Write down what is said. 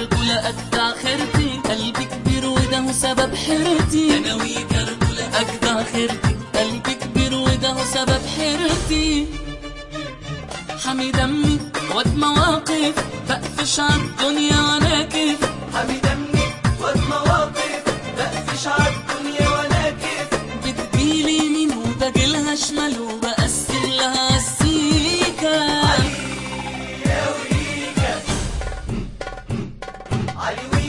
كركولة أجدع خيرتي قلبي كبير وده هو سبب حيرتي ثانوي كركولة أجدع خيرتي قلبي كبير وده هو سبب حيرتي حمي دمي واد مواقف بقفش عالدنيا وانا كيف حمي دمي واد مواقف بقفش عالدنيا وانا كيف بتجيلي يمين وبجيلها شمال وبقسم لها السيكة علي ويكا علي ويكا